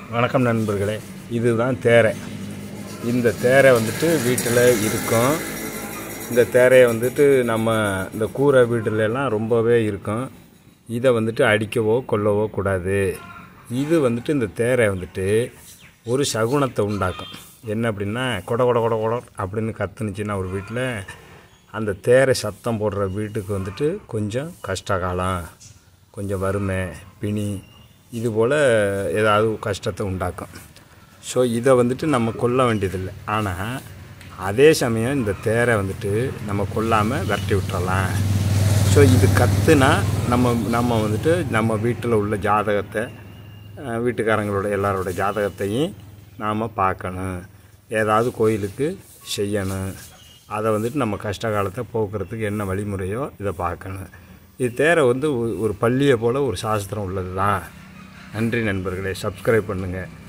வணக்கம் நண்பர்களே இதுதான் தேரை இந்த தேரை வந்துட்டு வீட்டில் இருக்கும் இந்த தேரையை வந்துட்டு நம்ம இந்த கூரை வீட்டுல எல்லாம் ரொம்பவே இருக்கும் இதை வந்துட்டு அடிக்கவோ கொல்லவோ கூடாது இது வந்துட்டு இந்த தேரை வந்துட்டு ஒரு சகுனத்தை உண்டாக்கும் என்ன அப்படின்னா கொட கொட கொட கொட அப்படின்னு கத்துனுச்சுன்னா ஒரு வீட்டில் அந்த தேரை சத்தம் போடுற வீட்டுக்கு வந்துட்டு கொஞ்சம் கஷ்டகாலம் கொஞ்சம் வறுமை பிணி இது போல் ஏதாவது கஷ்டத்தை உண்டாக்கும் ஸோ இதை வந்துட்டு நம்ம கொல்ல வேண்டியதில்லை ஆனால் அதே சமயம் இந்த தேரை வந்துட்டு நம்ம கொல்லாமல் விரட்டி விட்டுறலாம் ஸோ இது கத்துனா நம்ம நம்ம வந்துட்டு நம்ம வீட்டில் உள்ள ஜாதகத்தை அஹ், வீட்டுக்காரங்களோட எல்லாரோட ஜாதகத்தையும் நாம் பார்க்கணும் ஏதாவது கோயிலுக்கு செய்யணும் அதை வந்துட்டு நம்ம கஷ்ட காலத்தை போக்குறதுக்கு என்ன வழிமுறையோ இதை பார்க்கணும் இது தேரை வந்து ஒ- ஒரு பள்ளியை போல் ஒரு சாஸ்திரம் உள்ளது தான் நன்றி நண்பர்களே சப்ஸ்கிரைப் பண்ணுங்கள்